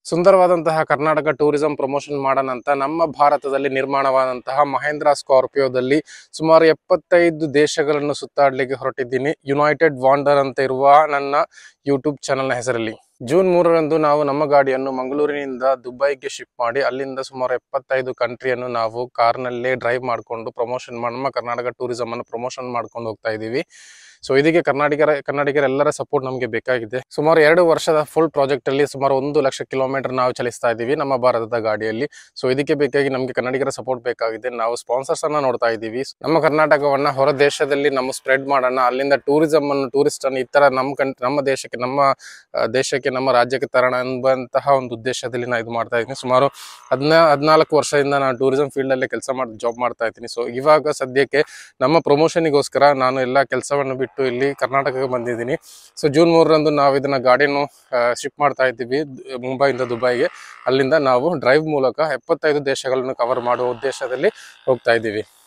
ಸುಂದರವಾದಂತಹ Karnataka tourism promotion ಮಾಡೋಣ ಅಂತ ನಮ್ಮ ಭಾರತದಲ್ಲಿ ನಿರ್ಮಾಣವಾದಂತಹ ಮಹೇಂದ್ರ ಸ್ಕಾರ್ಪಿಯೋದಲ್ಲಿ ಸುಮಾರು ಎಪ್ಪತ್ತೈದು ದೇಶಗಳನ್ನು ಸುತ್ತಾಡ್ಲಿಕ್ಕೆ ಹೊರಟಿದ್ದೀನಿ ಯುನೈಟೆಡ್ ವಾಂಡರ್ ಅಂತ ಇರುವ ನನ್ನ ಯೂಟ್ಯೂಬ್ ಚಾನಲ್ನ ಹೆಸರಲ್ಲಿ ಜೂನ್ ಮೂರರಂದು ನಾವು ನಮ್ಮ ಗಾಡಿಯನ್ನು ಮಂಗಳೂರಿನಿಂದ ದುಬೈಗೆ ಶಿಫ್ಟ್ ಮಾಡಿ ಅಲ್ಲಿಂದ ಸುಮಾರು ಎಪ್ಪತ್ತೈದು ಕಂಟ್ರಿಯನ್ನು ನಾವು ಕಾರ್ನಲ್ಲೇ ಡ್ರೈವ್ ಮಾಡಿಕೊಂಡು ಪ್ರಮೋಷನ್ ನಮ್ಮ ಕರ್ನಾಟಕ ಟೂರಿಸಂ ಅನ್ನು ಪ್ರಮೋಷನ್ ಮಾಡ್ಕೊಂಡು ಹೋಗ್ತಾ ಇದ್ದೀವಿ ಸೊ ಇದಕ್ಕೆ ಕರ್ನಾಟಕರ ಕನ್ನಡಿಗರೆಲ್ಲರ ಸಪೋರ್ಟ್ ನಮಗೆ ಬೇಕಾಗಿದೆ ಸುಮಾರು ಎರಡು ವರ್ಷದ ಫುಲ್ ಪ್ರಾಜೆಕ್ಟ್ ಅಲ್ಲಿ ಸುಮಾರು ಒಂದು ಲಕ್ಷ ಕಿಲೋಮೀಟರ್ ನಾವು ಚಲಿಸ್ತಾ ಇದ್ದೀವಿ ನಮ್ಮ ಭಾರತದ ಗಾಡಿಯಲ್ಲಿ ಸೊ ಇದಕ್ಕೆ ಬೇಕಾಗಿ ನಮಗೆ ಕನ್ನಡಿಗರ ಸಪೋರ್ಟ್ ಬೇಕಾಗಿದೆ ನಾವು ಸ್ಪಾನ್ಸರ್ಸ್ ಅನ್ನ ನೋಡ್ತಾ ಇದ್ದೀವಿ ನಮ್ಮ ಕರ್ನಾಟಕವನ್ನ ಹೊರ ದೇಶದಲ್ಲಿ ನಮ್ಮ ಸ್ಪ್ರೆಡ್ ಮಾಡೋಣ ಅಲ್ಲಿಂದ ಟೂರಿಸಂ ಅನ್ನು ಟೂರಿಸ್ಟ್ ಅನ್ನು ಈ ತರ ನಮ್ಮ ಕಂ ನಮ್ಮ ದೇಶಕ್ಕೆ ನಮ್ಮ ಆ, ದೇಶಕ್ಕೆ ನಮ್ಮ ರಾಜ್ಯಕ್ಕೆ ತರೋಣ ಎಂಬಂತಹ ಒಂದು ಉದ್ದೇಶದಲ್ಲಿ ನಾನು ಇದು ಮಾಡ್ತಾ ಇದ್ದೀನಿ ಸುಮಾರು ಹದಿನಾ ಹದಿನಾಲ್ಕು ವರ್ಷದಿಂದ ನಾನು ಟೂರಿಸಂ ಫೀಲ್ಡ್ ಅಲ್ಲೇ ಕೆಲಸ ಮಾಡಿ ಜಾಬ್ ಮಾಡ್ತಾ ಇದ್ದೀನಿ ಸೊ ಇವಾಗ ಸದ್ಯಕ್ಕೆ ನಮ್ಮ ಪ್ರಮೋಷನಿಗೋಸ್ಕರ ನಾನು ಎಲ್ಲ ಕೆಲಸವನ್ನು ಬಿಟ್ಟು ಇಲ್ಲಿ ಕರ್ನಾಟಕಕ್ಕೆ ಬಂದಿದ್ದೀನಿ ಸೊ ಜೂನ್ ಮೂರರಂದು ನಾವು ಇದನ್ನ ಗಾಡಿಯನ್ನು ಶಿಫ್ಟ್ ಮಾಡ್ತಾ ಇದ್ದೀವಿ ದ್- ಮುಂಬೈಯಿಂದ ದುಬೈಗೆ ಅಲ್ಲಿಂದ ನಾವು ಡ್ರೈವ್ ಮೂಲಕ ಎಪ್ಪತ್ತೈದು ದೇಶಗಳನ್ನು ಕವರ್ ಮಾಡುವ ಉದ್ದೇಶದಲ್ಲಿ ಹೋಗ್ತಾ ಇದ್ದೀವಿ